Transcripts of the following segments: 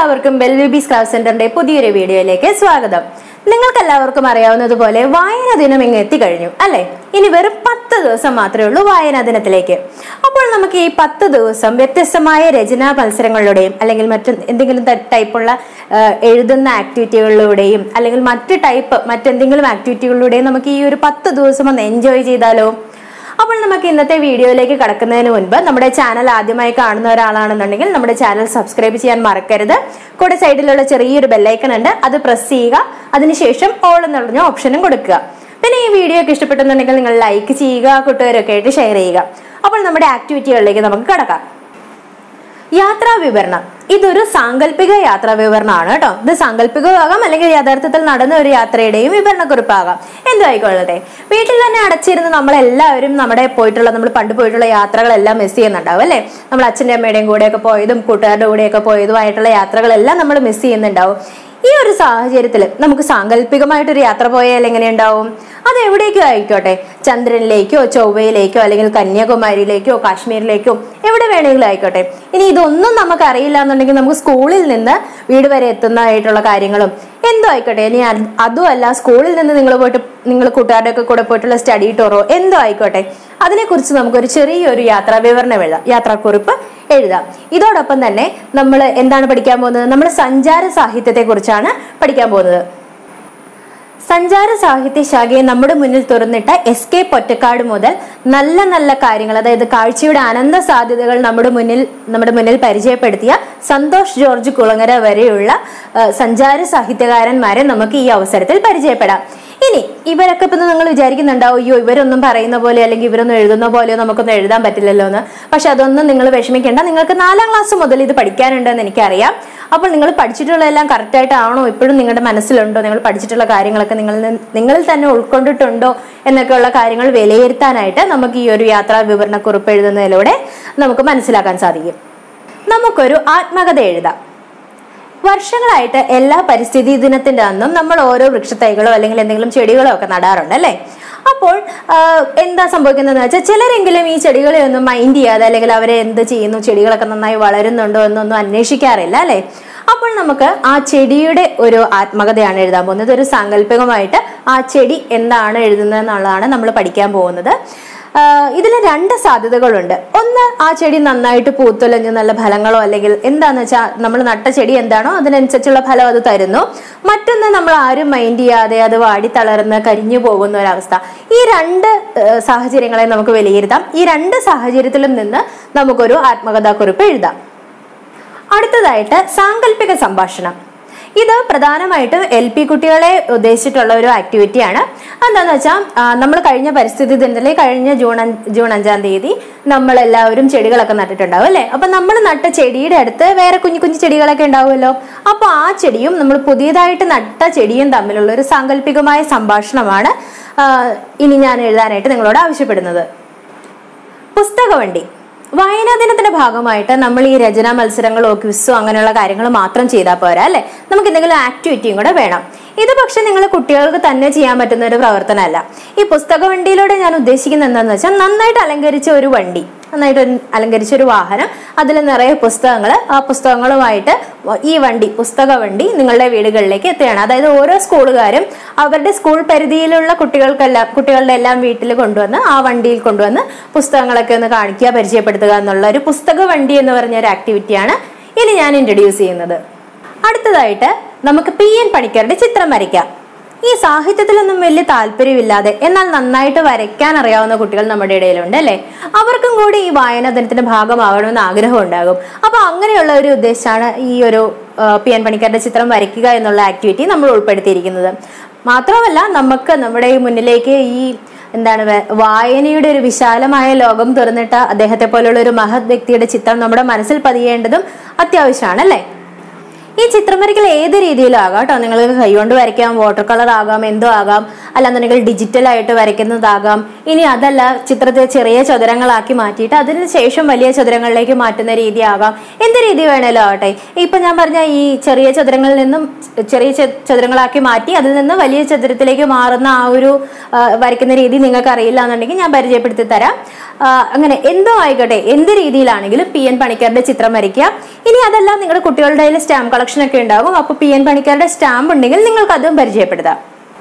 എല്ലാവർക്കും bell babies craft സെന്ററിന്റെ പുതിയൊരു വീഡിയോയിലേക്ക് സ്വാഗതം നിങ്ങൾക്ക് എല്ലാവർക്കും അറിയാവുന്നതുപോലെ വായനാ ദിനം ഇങ്ങ് എത്തിക്കഴിഞ്ഞു അല്ലെ ഇനി വെറും പത്ത് ദിവസം മാത്രമേ ഉള്ളൂ വായനാ ദിനത്തിലേക്ക് അപ്പോൾ നമുക്ക് ഈ പത്ത് ദിവസം വ്യത്യസ്തമായ രചനാ മത്സരങ്ങളിലൂടെയും അല്ലെങ്കിൽ മറ്റു എന്തെങ്കിലും ത- ടൈപ്പുള്ള ആ, എഴുതുന്ന ആക്ടിവിറ്റികളിലൂടെയും അല്ലെങ്കിൽ മറ്റ് ടൈപ്പ് മറ്റെന്തെങ്കിലും ആക്ടിവിറ്റികളിലൂടെയും നമുക്ക് ഈ ഒരു പത്ത് ദിവസം ഒന്ന് എൻജോയ് ചെയ്താലോ അപ്പോൾ നമുക്ക് ഇന്നത്തെ വീഡിയോയിലേക്ക് കടക്കുന്നതിന് മുൻപ് നമ്മുടെ ചാനൽ ആദ്യമായി കാണുന്ന ഒരാളാണെന്നുണ്ടെങ്കിൽ നമ്മുടെ ചാനൽ സബ്സ്ക്രൈബ് ചെയ്യാൻ മറക്കരുത് കൂടെ സൈഡിലുള്ള ചെറിയൊരു ബെല്ലൈക്കൺ ഉണ്ട് അത് പ്രസ് ചെയ്യുക അതിനുശേഷം ഓൾ എന്ന് പറഞ്ഞ ഓപ്ഷനും കൊടുക്കുക പിന്നെ ഈ വീഡിയോ ഒക്കെ ഇഷ്ടപ്പെട്ടെന്നുണ്ടെങ്കിൽ നിങ്ങൾ ലൈക്ക് ചെയ്യുക കൂട്ടുകാരൊക്കെ ആയിട്ട് ഷെയർ ചെയ്യുക അപ്പോൾ നമ്മുടെ ആക്ടിവിറ്റികളിലേക്ക് നമുക്ക് കടക്കാം യാത്രാ വിവരണം ഇതൊരു സാങ്കല്പിക യാത്രാ വിവരണമാണ് കേട്ടോ ഇത് സാങ്കല്പികമാകാം അല്ലെങ്കിൽ യഥാർത്ഥത്തിൽ നടന്ന ഒരു യാത്രയുടെയും വിവരണക്കുറിപ്പാകാം എന്തും ആയിക്കൊള്ളട്ടെ വീട്ടിൽ തന്നെ അടച്ചിരുന്ന് നമ്മളെല്ലാവരും നമ്മുടെ പോയിട്ടുള്ള നമ്മൾ പണ്ട് പോയിട്ടുള്ള യാത്രകളെല്ലാം മിസ് ചെയ്യുന്നുണ്ടാവും അല്ലേ നമ്മൾ അച്ഛൻ്റെ അമ്മയുടെയും കൂടെയൊക്കെ പോയതും കൂട്ടുകാരുടെ കൂടെയൊക്കെ പോയതുമായിട്ടുള്ള യാത്രകളെല്ലാം നമ്മൾ മിസ് ചെയ്യുന്നുണ്ടാവും ഈ ഒരു സാഹചര്യത്തിൽ നമുക്ക് സാങ്കല്പികമായിട്ടൊരു യാത്ര പോയാൽ എങ്ങനെയുണ്ടാവും അത് എവിടേക്കോ ആയിക്കോട്ടെ ചന്ദ്രനിലേക്കോ ചൊവ്വയിലേക്കോ അല്ലെങ്കിൽ കന്യാകുമാരിയിലേക്കോ കാശ്മീരിലേക്കോ എവിടെ വേണമെങ്കിലും ആയിക്കോട്ടെ ഇനി ഇതൊന്നും നമുക്ക് അറിയില്ല എന്നുണ്ടെങ്കിൽ നമുക്ക് സ്കൂളിൽ നിന്ന് വീട് വരെ എത്തുന്നതായിട്ടുള്ള കാര്യങ്ങളും എന്തോ ആയിക്കോട്ടെ ഇനി അത് അതുമല്ല സ്കൂളിൽ നിന്ന് നിങ്ങൾ പോയിട്ട് നിങ്ങൾ കൂട്ടുകാരുടെ ഒക്കെ കൂടെ പോയിട്ടുള്ള സ്റ്റഡി ടൂറോ എന്തോ ആയിക്കോട്ടെ അതിനെക്കുറിച്ച് നമുക്കൊരു ചെറിയൊരു യാത്രാ വിവരണം എഴുതാം യാത്രാക്കുറിപ്പ് എഴുതാം ഇതോടൊപ്പം തന്നെ നമ്മൾ എന്താണ് പഠിക്കാൻ പോകുന്നത് നമ്മൾ സഞ്ചാര സാഹിത്യത്തെ കുറിച്ചാണ് പഠിക്കാൻ പോകുന്നത് സഞ്ചാര സാഹിത്യ ശാഖയെ നമ്മുടെ മുന്നിൽ തുറന്നിട്ട എസ് കെ പൊറ്റക്കാട് മുതൽ നല്ല നല്ല കാര്യങ്ങൾ അതായത് കാഴ്ചയുടെ അനന്ത സാധ്യതകൾ നമ്മുടെ മുന്നിൽ നമ്മുടെ മുന്നിൽ പരിചയപ്പെടുത്തിയ സന്തോഷ് ജോർജ് കുളങ്ങര വരെയുള്ള ആ, സഞ്ചാര സാഹിത്യകാരന്മാരെ നമുക്ക് ഈ അവസരത്തിൽ പരിചയപ്പെടാം ഇനി ഇവരൊക്കെ ഇപ്പം നിങ്ങൾ വിചാരിക്കുന്നുണ്ടാവും അയ്യോ ഇവരൊന്നും പറയുന്ന പോലെ അല്ലെങ്കിൽ ഇവരൊന്നും എഴുതുന്ന പോലെയോ നമുക്കൊന്നും എഴുതാൻ പറ്റില്ലല്ലോ എന്ന് പക്ഷെ അതൊന്നും നിങ്ങൾ വിഷമിക്കേണ്ട നിങ്ങൾക്ക് നാലാം ക്ലാസ് മുതൽ ഇത് പഠിക്കാനുണ്ടെന്ന് എനിക്കറിയാം അപ്പോൾ നിങ്ങൾ പഠിച്ചിട്ടുള്ളതെല്ലാം കറക്റ്റ് ആയിട്ടാണോ ഇപ്പോഴും നിങ്ങളുടെ മനസ്സിലുണ്ടോ നിങ്ങൾ പഠിച്ചിട്ടുള്ള കാര്യങ്ങളൊക്കെ നിങ്ങളിൽ നിന്ന് നിങ്ങളിൽ തന്നെ ഉൾക്കൊണ്ടിട്ടുണ്ടോ എന്നൊക്കെയുള്ള കാര്യങ്ങൾ വിലയിരുത്താനായിട്ട് നമുക്ക് ഈ ഒരു യാത്രാ വിവരണക്കുറിപ്പ് എഴുതുന്നതിലൂടെ നമുക്ക് മനസ്സിലാക്കാൻ സാധിക്കും നമുക്കൊരു ആത്മകഥ എഴുതാം വർഷങ്ങളായിട്ട് എല്ലാ പരിസ്ഥിതി ദിനത്തിന്റെ അന്നും നമ്മൾ ഓരോ വൃക്ഷത്തൈകളോ അല്ലെങ്കിൽ എന്തെങ്കിലും ചെടികളോ ഒക്കെ നടാറുണ്ട് അല്ലേ അപ്പോൾ ആ, എന്താ സംഭവിക്കുന്നതെന്ന് വെച്ചാൽ ചിലരെങ്കിലും ഈ ചെടികളെ ഒന്നും മൈൻഡ് ചെയ്യാതെ അല്ലെങ്കിൽ അവരെ എന്ത് ചെയ്യുന്നു ചെടികളൊക്കെ നന്നായി വളരുന്നുണ്ടോ എന്നൊന്നും അന്വേഷിക്കാറില്ല അല്ലേ അപ്പോൾ നമുക്ക് ആ ചെടിയുടെ ഒരു ആത്മകഥയാണ് എഴുതാൻ പോകുന്നത് ഒരു സാങ്കല്പികമായിട്ട് ആ ചെടി എന്താണ് എഴുതുന്നത് എന്നുള്ളതാണ് നമ്മൾ പഠിക്കാൻ പോകുന്നത് ഇതിൽ രണ്ട് സാധ്യതകളുണ്ട് ഒന്ന് ആ ചെടി നന്നായിട്ട് പൂത്തുലഞ്ഞ് നല്ല ഫലങ്ങളോ അല്ലെങ്കിൽ എന്താന്ന് വെച്ചാൽ നമ്മൾ നട്ട ചെടി എന്താണോ അതിനനുസരിച്ചുള്ള ഫലം അത് തരുന്നു മറ്റൊന്ന് നമ്മൾ ആരും മൈൻഡ് ചെയ്യാതെ അത് വാടി തളർന്ന് കരിഞ്ഞു പോകുന്ന ഒരവസ്ഥ ഈ രണ്ട് ഏഹ്, സാഹചര്യങ്ങളെ നമുക്ക് വിലയിരുത്താം ഈ രണ്ട് സാഹചര്യത്തിലും നിന്ന് നമുക്കൊരു ആത്മകഥാക്കുറിപ്പ് എഴുതാം അടുത്തതായിട്ട് സാങ്കല്പിക സംഭാഷണം ഇത് പ്രധാനമായിട്ട് എൽ പി കുട്ടികളെ ഉദ്ദേശിച്ചിട്ടുള്ള ഒരു ആക്ടിവിറ്റിയാണ് എന്താണെന്ന് വെച്ചാൽ നമ്മൾ കഴിഞ്ഞ പരിസ്ഥിതി ദിനത്തിൽ കഴിഞ്ഞ ജൂൺ അഞ്ച് ജൂൺ അഞ്ചാം തീയതി നമ്മൾ എല്ലാവരും ചെടികളൊക്കെ നട്ടിട്ടുണ്ടാവും അല്ലേ അപ്പൊ നമ്മൾ നട്ട ചെടിയുടെ അടുത്ത് വേറെ കുഞ്ഞു കുഞ്ഞു ചെടികളൊക്കെ ഉണ്ടാവുമല്ലോ അപ്പൊ ആ ചെടിയും നമ്മൾ പുതിയതായിട്ട് നട്ട ചെടിയും തമ്മിലുള്ള ഒരു സാങ്കല്പികമായ സംഭാഷണമാണ് ആ, ഇനി ഞാൻ എഴുതാനായിട്ട് നിങ്ങളോട് ആവശ്യപ്പെടുന്നത് പുസ്തകവണ്ടി വായനാ ദിനത്തിന്റെ ഭാഗമായിട്ട് നമ്മൾ ഈ രചനാ മത്സരങ്ങളോ ക്വിസോ അങ്ങനെയുള്ള കാര്യങ്ങൾ മാത്രം ചെയ്താൽ പോരാ അല്ലെ നമുക്ക് എന്തെങ്കിലും ആക്ടിവിറ്റിയും കൂടെ വേണം ഇത് പക്ഷെ നിങ്ങൾ കുട്ടികൾക്ക് തന്നെ ചെയ്യാൻ പറ്റുന്ന ഒരു പ്രവർത്തനമല്ല ഈ പുസ്തക വണ്ടിയിലൂടെ ഞാൻ ഉദ്ദേശിക്കുന്നത് എന്താണെന്ന് വെച്ചാൽ നന്നായിട്ട് അലങ്കരിച്ച ഒരു വണ്ടി നന്നായിട്ട് ഒരു അലങ്കരിച്ച ഒരു വാഹനം അതിൽ നിറയെ പുസ്തകങ്ങൾ ആ പുസ്തകങ്ങളുമായിട്ട് ഈ വണ്ടി പുസ്തക വണ്ടി നിങ്ങളുടെ വീടുകളിലേക്ക് എത്തുകയാണ് അതായത് ഓരോ സ്കൂളുകാരും അവരുടെ സ്കൂൾ പരിധിയിലുള്ള കുട്ടികൾക്കെല്ലാം കുട്ടികളുടെ എല്ലാം വീട്ടിൽ കൊണ്ടുവന്ന് ആ വണ്ടിയിൽ കൊണ്ടുവന്ന് പുസ്തകങ്ങളൊക്കെ ഒന്ന് കാണിക്കുക പരിചയപ്പെടുത്തുക എന്നുള്ള ഒരു പുസ്തക വണ്ടി എന്ന് പറഞ്ഞ ഒരു ആക്ടിവിറ്റിയാണ് ഇനി ഞാൻ ഇൻട്രൊഡ്യൂസ് ചെയ്യുന്നത് അടുത്തതായിട്ട് നമുക്ക് പി എൻ പണിക്കരുടെ ചിത്രം വരയ്ക്കാം ഈ സാഹിത്യത്തിലൊന്നും വലിയ താല്പര്യമില്ലാതെ എന്നാൽ നന്നായിട്ട് വരയ്ക്കാൻ അറിയാവുന്ന കുട്ടികൾ നമ്മുടെ ഇടയിലുണ്ട് അല്ലേ അവർക്കും കൂടി ഈ വായനാ ദിനത്തിന്റെ ഭാഗമാകണമെന്ന് ആഗ്രഹം ഉണ്ടാകും അപ്പൊ അങ്ങനെയുള്ള ഒരു ഉദ്ദേശമാണ് ഈ ഒരു ആ, പി എൻ പണിക്കരുടെ ചിത്രം വരയ്ക്കുക എന്നുള്ള ആക്ടിവിറ്റി നമ്മൾ ഉൾപ്പെടുത്തിയിരിക്കുന്നത് മാത്രമല്ല നമുക്ക് നമ്മുടെ ഈ മുന്നിലേക്ക് ഈ എന്താണ് വേ- വായനയുടെ ഒരു വിശാലമായ ലോകം തുറന്നിട്ട അദ്ദേഹത്തെ പോലുള്ള ഒരു മഹത് വ്യക്തിയുടെ ചിത്രം നമ്മുടെ മനസ്സിൽ പതിയേണ്ടതും അത്യാവശ്യമാണ് അല്ലേ ഈ ചിത്രം വരയ്ക്കൽ ഏത് രീതിയിലും ആകാം കേട്ടോ നിങ്ങൾക്ക് കൈകൊണ്ട് വരയ്ക്കാം വാട്ടർ കളർ ആകാം എന്തോ ആകാം അല്ലാന്നുണ്ടെങ്കിൽ ഡിജിറ്റൽ ആയിട്ട് വരയ്ക്കുന്നതാകാം ഇനി അതല്ല ചിത്രത്തെ ചെറിയ ചതുരങ്ങളാക്കി മാറ്റിയിട്ട് അതിന് ശേഷം വലിയ ചതുരങ്ങളിലേക്ക് മാറ്റുന്ന രീതിയാകാം എന്ത് രീതി വേണേലും ആവട്ടെ ഇപ്പൊ ഞാൻ പറഞ്ഞ ഈ ചെറിയ ചതുരങ്ങളിൽ നിന്നും ചെറിയ ച- ചതുരങ്ങളാക്കി മാറ്റി അതിൽ നിന്ന് വലിയ ചതുരത്തിലേക്ക് മാറുന്ന ആ ഒരു ആ, വരയ്ക്കുന്ന രീതി നിങ്ങൾക്ക് അറിയില്ല എന്നുണ്ടെങ്കിൽ ഞാൻ പരിചയപ്പെടുത്തി തരാം ആ, അങ്ങനെ എന്തോ ആയിക്കോട്ടെ എന്ത് രീതിയിലാണെങ്കിലും പി എൻ പണിക്കരുടെ ചിത്രം വരയ്ക്കുക ഇനി അതല്ല നിങ്ങളുടെ കുട്ടികളുടെ കയ്യിൽ സ്റ്റാമ്പ് കളക്ഷൻ ഇൻട്രൊഡക്ഷൻ ഒക്കെ ഉണ്ടാകും അപ്പോൾ പി എൻ പണിക്കാരുടെ സ്റ്റാമ്പ് ഉണ്ടെങ്കിൽ നിങ്ങൾക്ക് അതും പരിചയപ്പെടുത്താം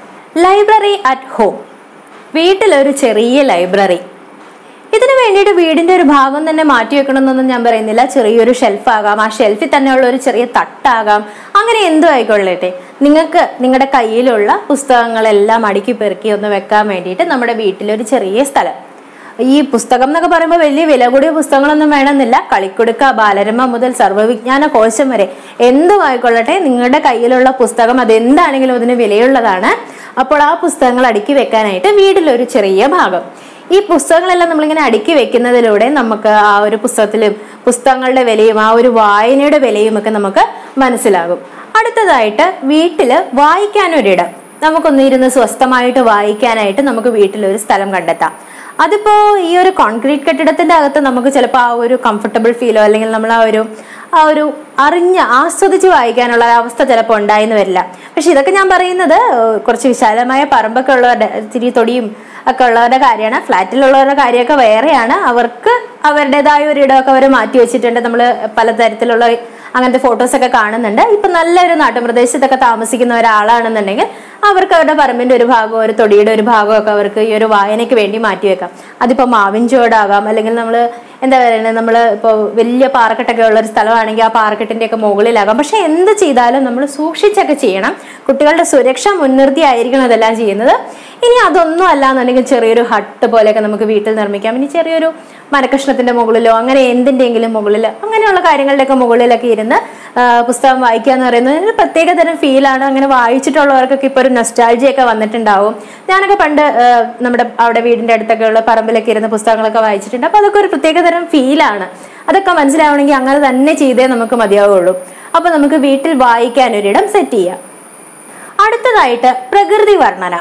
ലൈബ്രറി അറ്റ് ഹോം വീട്ടിലൊരു ചെറിയ ലൈബ്രറി ഇതിനു വേണ്ടിയിട്ട് വീടിന്റെ ഒരു ഭാഗം തന്നെ മാറ്റി വെക്കണമെന്നൊന്നും ഞാൻ പറയുന്നില്ല ചെറിയൊരു ഷെൽഫാകാം ആ ഷെൽഫിൽ തന്നെയുള്ള ഒരു ചെറിയ തട്ടാകാം അങ്ങനെ എന്തും ആയിക്കൊള്ളട്ടെ നിങ്ങൾക്ക് നിങ്ങളുടെ കയ്യിലുള്ള പുസ്തകങ്ങളെല്ലാം അടുക്കി പെറുക്കി ഒന്ന് വെക്കാൻ വേണ്ടിയിട്ട് നമ്മുടെ വീട്ടിലൊരു ചെറിയ സ്ഥലം ഈ പുസ്തകം എന്നൊക്കെ പറയുമ്പോൾ വലിയ വില കൂടിയ പുസ്തകങ്ങളൊന്നും വേണമെന്നില്ല കളിക്കുടുക്ക ബാലരമ മുതൽ സർവ്വവിജ്ഞാന കോശം വരെ എന്തും ആയിക്കൊള്ളട്ടെ നിങ്ങളുടെ കയ്യിലുള്ള പുസ്തകം അതെന്താണെങ്കിലും അതിന് വിലയുള്ളതാണ് അപ്പോൾ ആ പുസ്തകങ്ങൾ അടുക്കി വെക്കാനായിട്ട് വീട്ടിലൊരു ചെറിയ ഭാഗം ഈ പുസ്തകങ്ങളെല്ലാം നമ്മളിങ്ങനെ അടുക്കി വെക്കുന്നതിലൂടെ നമുക്ക് ആ ഒരു പുസ്തകത്തിലും പുസ്തകങ്ങളുടെ വിലയും ആ ഒരു വായനയുടെ വിലയും ഒക്കെ നമുക്ക് മനസ്സിലാകും അടുത്തതായിട്ട് വീട്ടില് വായിക്കാനൊരിടം നമുക്കൊന്ന് ഇരുന്ന് സ്വസ്ഥമായിട്ട് വായിക്കാനായിട്ട് നമുക്ക് വീട്ടിലൊരു സ്ഥലം കണ്ടെത്താം അതിപ്പോ ഈ ഒരു കോൺക്രീറ്റ് കെട്ടിടത്തിന്റെ അകത്ത് നമുക്ക് ചിലപ്പോൾ ആ ഒരു കംഫർട്ടബിൾ ഫീലോ അല്ലെങ്കിൽ നമ്മൾ ആ ഒരു ആ ഒരു അറിഞ്ഞ് ആസ്വദിച്ച് വായിക്കാനുള്ള അവസ്ഥ ചിലപ്പോൾ ഉണ്ടായിന്ന് വരില്ല പക്ഷെ ഇതൊക്കെ ഞാൻ പറയുന്നത് ഏഹ്, കുറച്ച് വിശാലമായ പറമ്പൊക്കെ ഉള്ളവരുടെ ഇത്തിരി തൊടിയും ഒക്കെ ഉള്ളവരുടെ കാര്യമാണ് ഫ്ലാറ്റിലുള്ളവരുടെ കാര്യമൊക്കെ വേറെയാണ് അവർക്ക് അവരുടേതായ ഒരു ഇടമൊക്കെ അവർ മാറ്റി വെച്ചിട്ടുണ്ട് നമ്മൾ പലതരത്തിലുള്ള അങ്ങനത്തെ ഫോട്ടോസ് ഒക്കെ കാണുന്നുണ്ട് ഇപ്പൊ നല്ലൊരു നാട്ടുപ്രദേശത്തൊക്കെ താമസിക്കുന്ന ഒരാളാണെന്നുണ്ടെങ്കിൽ അവർക്ക് അവരുടെ പറമ്പിന്റെ ഒരു ഭാഗമോ ഒരു തൊടിയുടെ ഒരു ഭാഗമോ ഒക്കെ അവർക്ക് ഈ ഒരു വായനയ്ക്ക് വേണ്ടി മാറ്റി വെക്കാം അതിപ്പോ മാവിൻ ചുവടാകാം അല്ലെങ്കിൽ നമ്മൾ എന്താ പറയുന്നത് നമ്മൾ ഇപ്പോൾ വലിയ പാറക്കെട്ടൊക്കെ ഉള്ള ഒരു സ്ഥലമാണെങ്കിൽ ആ പാറക്കെട്ടിന്റെ ഒക്കെ മുകളിലാകാം പക്ഷെ എന്ത് ചെയ്താലും നമ്മൾ സൂക്ഷിച്ചൊക്കെ ചെയ്യണം കുട്ടികളുടെ സുരക്ഷ മുൻനിർത്തി ആയിരിക്കണം അതെല്ലാം ചെയ്യുന്നത് ഇനി അതൊന്നും അല്ല എന്നുണ്ടെങ്കിൽ ചെറിയൊരു ഹട്ട് പോലെയൊക്കെ നമുക്ക് വീട്ടിൽ നിർമ്മിക്കാം ഇനി ചെറിയൊരു മരക്കഷ്ണത്തിന്റെ മുകളിലോ അങ്ങനെ എന്തിന്റെങ്കിലും മുകളിൽ അങ്ങനെയുള്ള കാര്യങ്ങളുടെയൊക്കെ മുകളിലൊക്കെ ഇരുന്ന് ആ, പുസ്തകം വായിക്കുക എന്ന് പറയുന്നത് ഒരു പ്രത്യേക തരം ഫീലാണ് അങ്ങനെ വായിച്ചിട്ടുള്ളവർക്കൊക്കെ ഇപ്പോൾ ഒരു നൊസ്റ്റാൾജിയൊക്കെ വന്നിട്ടുണ്ടാവും ഞാനൊക്കെ പണ്ട് ആ, നമ്മുടെ അവിടെ വീടിന്റെ അടുത്തൊക്കെ ഉള്ള പറമ്പിലൊക്കെ ഇരുന്ന് പുസ്തകങ്ങളൊക്കെ വായിച്ചിട്ടുണ്ട് അപ്പൊ അതൊക്കെ ഒരു പ്രത്യേക തരം ഫീലാണ് അതൊക്കെ മനസ്സിലാവണമെങ്കിൽ അങ്ങനെ തന്നെ ചെയ്തേ നമുക്ക് മതിയാവുള്ളൂ അപ്പൊ നമുക്ക് വീട്ടിൽ വായിക്കാൻ ഒരിടം സെറ്റ് ചെയ്യാം അടുത്തതായിട്ട് പ്രകൃതി വർണ്ണന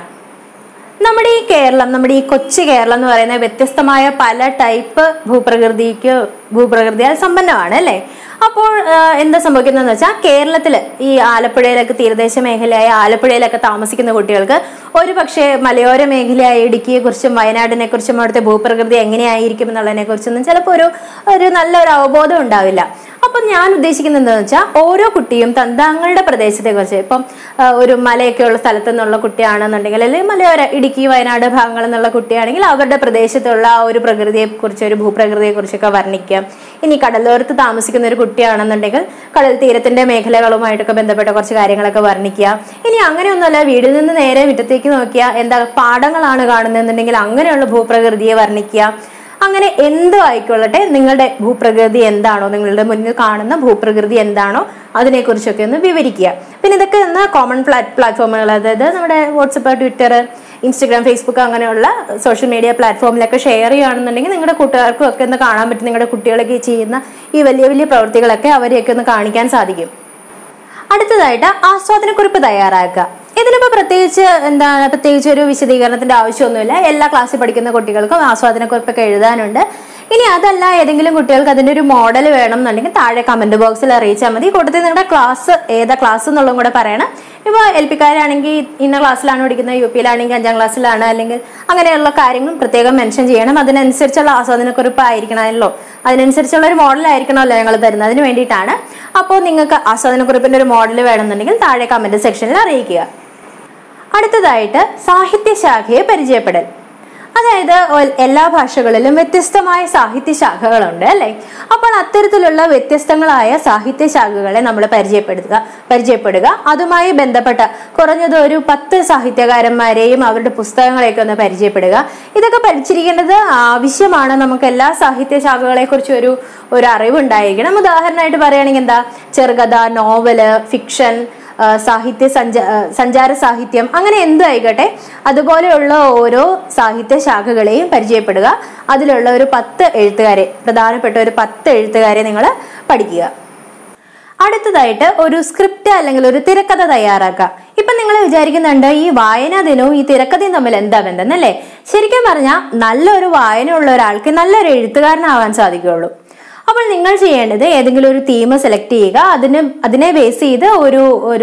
നമ്മുടെ ഈ കേരളം നമ്മുടെ ഈ കൊച്ചു കേരളം എന്ന് പറയുന്ന വ്യത്യസ്തമായ പല ടൈപ്പ് ഭൂപ്രകൃതിക്ക് ഭൂപ്രകൃതിയാൽ സമ്പന്നമാണ് അല്ലേ അപ്പോൾ ആ, എന്താ സംഭവിക്കുന്നതെന്ന് വെച്ചാൽ കേരളത്തിൽ ഈ ആലപ്പുഴയിലൊക്കെ തീരദേശ മേഖലയായ ആലപ്പുഴയിലൊക്കെ താമസിക്കുന്ന കുട്ടികൾക്ക് ഒരു പക്ഷേ മലയോര മേഖലയായ ഇടുക്കിയെ കുറിച്ചും വയനാടിനെ കുറിച്ചും അവിടുത്തെ ഭൂപ്രകൃതി എങ്ങനെയായിരിക്കും എന്നുള്ളതിനെ കുറിച്ചൊന്നും ചിലപ്പോൾ ഒരു ഒരു നല്ലൊരു അവബോധം ഉണ്ടാവില്ല അപ്പൊ ഞാൻ ഉദ്ദേശിക്കുന്നത് എന്താണെന്ന് വെച്ചാൽ ഓരോ കുട്ടിയും തൻ- തങ്ങളുടെ പ്രദേശത്തെ കുറിച്ച് ഇപ്പം ആ, ഒരു മലയൊക്കെ ഉള്ള സ്ഥലത്ത് നിന്നുള്ള കുട്ടിയാണെന്നുണ്ടെങ്കിൽ അല്ലെങ്കിൽ മലയോര ഇടുക്കി വയനാട് ഭാഗങ്ങളിൽ നിന്നുള്ള കുട്ടിയാണെങ്കിൽ അവരുടെ പ്രദേശത്തുള്ള ആ ഒരു പ്രകൃതിയെ കുറിച്ച് ഒരു ഭൂപ്രകൃതിയെ കുറിച്ചൊക്കെ വർണ്ണിക്കുക ഇനി കടലോരത്ത് താമസിക്കുന്ന ഒരു കുട്ടിയാണെന്നുണ്ടെങ്കിൽ കടൽ തീരത്തിന്റെ മേഖലകളുമായിട്ടൊക്കെ ബന്ധപ്പെട്ട കുറച്ച് കാര്യങ്ങളൊക്കെ വർണ്ണിക്കുക ഇനി അങ്ങനെയൊന്നുമല്ല വീടിൽ നിന്ന് നേരെ മുറ്റത്തേക്ക് നോക്കിയാൽ എന്താ പാടങ്ങളാണ് കാണുന്നതെന്നുണ്ടെങ്കിൽ അങ്ങനെയുള്ള ഭൂപ്രകൃതിയെ വർണ്ണിക്കുക അങ്ങനെ എന്തോ ആയിക്കൊള്ളട്ടെ നിങ്ങളുടെ ഭൂപ്രകൃതി എന്താണോ നിങ്ങളുടെ മുന്നിൽ കാണുന്ന ഭൂപ്രകൃതി എന്താണോ അതിനെക്കുറിച്ചൊക്കെ ഒന്ന് വിവരിക്കുക പിന്നെ ഇതൊക്കെ ഒന്ന് കോമൺ പ്ലാറ്റ് പ്ലാറ്റ്ഫോമുകൾ അതായത് നമ്മുടെ വാട്സപ്പ് ട്വിറ്റർ ഇൻസ്റ്റഗ്രാം ഫേസ്ബുക്ക് അങ്ങനെയുള്ള സോഷ്യൽ മീഡിയ പ്ലാറ്റ്ഫോമിലൊക്കെ ഷെയർ ചെയ്യുകയാണെന്നുണ്ടെങ്കിൽ നിങ്ങളുടെ കൂട്ടുകാർക്കും ഒക്കെ ഒന്ന് കാണാൻ പറ്റും നിങ്ങളുടെ കുട്ടികളൊക്കെ ചെയ്യുന്ന ഈ വലിയ വലിയ പ്രവൃത്തികളൊക്കെ അവരെയൊക്കെ ഒന്ന് കാണിക്കാൻ സാധിക്കും അടുത്തതായിട്ട് ആസ്വാദനക്കുറിപ്പ് തയ്യാറാക്കുക ഇതിനിപ്പോ പ്രത്യേകിച്ച് എന്താണ് പ്രത്യേകിച്ച് ഒരു വിശദീകരണത്തിന്റെ ആവശ്യമൊന്നുമില്ല എല്ലാ ക്ലാസ്സിൽ പഠിക്കുന്ന കുട്ടികൾക്കും ആസ്വാദനക്കുറിപ്പൊക്കെ എഴുതാനുണ്ട് ഇനി അതല്ല ഏതെങ്കിലും കുട്ടികൾക്ക് അതിന്റെ ഒരു മോഡൽ വേണം എന്നുണ്ടെങ്കിൽ താഴെ കമന്റ് ബോക്സിൽ അറിയിച്ചാൽ മതി കൂട്ടത്തിൽ നിങ്ങളുടെ ക്ലാസ് ഏതാ ക്ലാസ് എന്നുള്ളതും കൂടെ പറയണം ഇപ്പോൾ എൽ പിക്കാരാണെങ്കിൽ ഇന്ന ക്ലാസ്സിലാണ് പഠിക്കുന്നത് യു പിയിലാണെങ്കിൽ അഞ്ചാം ക്ലാസ്സിലാണ് അല്ലെങ്കിൽ അങ്ങനെയുള്ള കാര്യങ്ങളും പ്രത്യേകം മെൻഷൻ ചെയ്യണം അതിനനുസരിച്ചുള്ള ആസ്വാദനക്കുറിപ്പ് ആയിരിക്കണമല്ലോ അതിനനുസരിച്ചുള്ള ഒരു മോഡൽ ആയിരിക്കണമല്ലോ ഞങ്ങൾ തരുന്നത് അതിന് വേണ്ടിയിട്ടാണ് അപ്പോൾ നിങ്ങൾക്ക് ആസ്വാദനക്കുറിപ്പിന്റെ ഒരു മോഡൽ വേണമെന്നുണ്ടെങ്കിൽ താഴെ കമന്റ് സെക്ഷനിൽ അറിയിക്കുക അടുത്തതായിട്ട് സാഹിത്യശാഖയെ പരിചയപ്പെടൽ അതായത് ഒ- എല്ലാ ഭാഷകളിലും വ്യത്യസ്തമായ സാഹിത്യ ശാഖകളുണ്ട് അല്ലെ അപ്പോൾ അത്തരത്തിലുള്ള വ്യത്യസ്തങ്ങളായ സാഹിത്യ ശാഖകളെ നമ്മൾ പരിചയപ്പെടുത്തുക പരിചയപ്പെടുക അതുമായി ബന്ധപ്പെട്ട കുറഞ്ഞത് ഒരു പത്ത് സാഹിത്യകാരന്മാരെയും അവരുടെ പുസ്തകങ്ങളെയൊക്കെ ഒന്ന് പരിചയപ്പെടുക ഇതൊക്കെ പഠിച്ചിരിക്കേണ്ടത് ആവശ്യമാണ് നമുക്ക് എല്ലാ സാഹിത്യ ശാഖകളെ കുറിച്ച് ഒരു ഒരു അറിവുണ്ടായിരിക്കണം ഉദാഹരണമായിട്ട് പറയുകയാണെങ്കിൽ എന്താ ചെറുകഥ നോവല് ഫിക്ഷൻ ആ, സാഹിത്യ സഞ്ച ആ, സഞ്ചാര സാഹിത്യം അങ്ങനെ എന്തും ആയിക്കോട്ടെ അതുപോലെയുള്ള ഓരോ സാഹിത്യ ശാഖകളെയും പരിചയപ്പെടുക അതിലുള്ള ഒരു പത്ത് എഴുത്തുകാരെ പ്രധാനപ്പെട്ട ഒരു പത്ത് എഴുത്തുകാരെ നിങ്ങൾ പഠിക്കുക അടുത്തതായിട്ട് ഒരു സ്ക്രിപ്റ്റ് അല്ലെങ്കിൽ ഒരു തിരക്കഥ തയ്യാറാക്കുക ഇപ്പൊ നിങ്ങൾ വിചാരിക്കുന്നുണ്ട് ഈ വായനാ ദിനവും ഈ തിരക്കഥയും തമ്മിൽ എന്താ ബന്ധം എന്നല്ലേ ശരിക്കും പറഞ്ഞാൽ നല്ലൊരു വായന ഉള്ള ഒരാൾക്ക് നല്ലൊരു എഴുത്തുകാരനാവാൻ സാധിക്കുകയുള്ളൂ അപ്പോൾ നിങ്ങൾ ചെയ്യേണ്ടത് ഏതെങ്കിലും ഒരു തീം സെലക്ട് ചെയ്യുക അതിന് അതിനെ ബേസ് ചെയ്ത് ഒരു ഒരു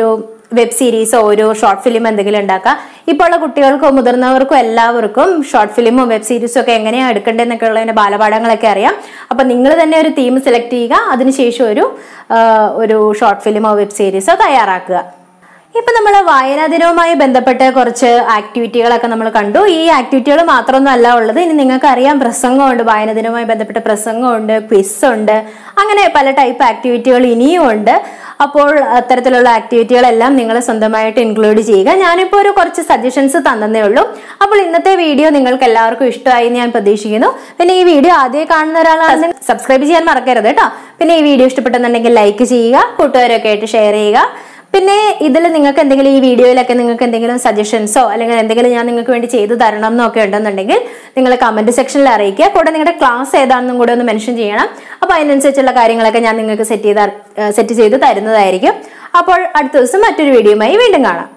വെബ് സീരീസോ ഒരു ഷോർട്ട് ഫിലിം എന്തെങ്കിലും ഉണ്ടാക്കുക ഇപ്പോൾ ഉള്ള കുട്ടികൾക്കും മുതിർന്നവർക്കും എല്ലാവർക്കും ഷോർട്ട് ഫിലിമും വെബ് സീരീസും ഒക്കെ എങ്ങനെയാണ് എടുക്കേണ്ടതെന്നൊക്കെ ഉള്ളതിന്റെ ബാലപാഠങ്ങളൊക്കെ അറിയാം അപ്പൊ നിങ്ങൾ തന്നെ ഒരു തീം സെലക്ട് ചെയ്യുക അതിനുശേഷം ഒരു ആ, ഒരു ഷോർട്ട് ഫിലിമോ വെബ് സീരീസോ തയ്യാറാക്കുക ഇപ്പൊ നമ്മൾ വായനാ ദിനവുമായി ബന്ധപ്പെട്ട കുറച്ച് ആക്ടിവിറ്റികളൊക്കെ നമ്മൾ കണ്ടു ഈ ആക്ടിവിറ്റികൾ മാത്രമൊന്നും അല്ല ഉള്ളത് ഇനി നിങ്ങൾക്ക് അറിയാം പ്രസംഗമുണ്ട് വായനാ ദിനവുമായി ബന്ധപ്പെട്ട പ്രസംഗമുണ്ട് ക്വിസ് ഉണ്ട് അങ്ങനെ പല ടൈപ്പ് ആക്ടിവിറ്റികൾ ഇനിയും ഉണ്ട് അപ്പോൾ അത്തരത്തിലുള്ള ആക്ടിവിറ്റികളെല്ലാം നിങ്ങൾ സ്വന്തമായിട്ട് ഇൻക്ലൂഡ് ചെയ്യുക ഞാനിപ്പോൾ ഒരു കുറച്ച് സജഷൻസ് തന്നതേ ഉള്ളൂ അപ്പോൾ ഇന്നത്തെ വീഡിയോ നിങ്ങൾക്ക് എല്ലാവർക്കും ഇഷ്ടമായി എന്ന് ഞാൻ പ്രതീക്ഷിക്കുന്നു പിന്നെ ഈ വീഡിയോ ആദ്യം കാണുന്ന ഒരാളാണ് സബ്സ്ക്രൈബ് ചെയ്യാൻ മറക്കരുത് കേട്ടോ പിന്നെ ഈ വീഡിയോ ഇഷ്ടപ്പെട്ടെന്നുണ്ടെങ്കിൽ ലൈക്ക് ചെയ്യുക കൂട്ടുകാരൊക്കെ ആയിട്ട് ഷെയർ ചെയ്യുക പിന്നെ ഇതിൽ നിങ്ങൾക്ക് എന്തെങ്കിലും ഈ വീഡിയോയിലൊക്കെ നിങ്ങൾക്ക് എന്തെങ്കിലും സജഷൻസോ അല്ലെങ്കിൽ എന്തെങ്കിലും ഞാൻ നിങ്ങൾക്ക് വേണ്ടി ചെയ്തു തരണം എന്നൊക്കെ ഉണ്ടെന്നുണ്ടെങ്കിൽ നിങ്ങൾ കമന്റ് സെക്ഷനിൽ അറിയിക്കുക കൂടെ നിങ്ങളുടെ ക്ലാസ് ഏതാണെന്നും കൂടെ ഒന്ന് മെൻഷൻ ചെയ്യണം അപ്പോൾ അതിനനുസരിച്ചുള്ള കാര്യങ്ങളൊക്കെ ഞാൻ നിങ്ങൾക്ക് സെറ്റ് ചെയ്ത് സെറ്റ് ചെയ്ത് തരുന്നതായിരിക്കും അപ്പോൾ അടുത്ത ദിവസം മറ്റൊരു വീഡിയോയുമായി വീണ്ടും കാണാം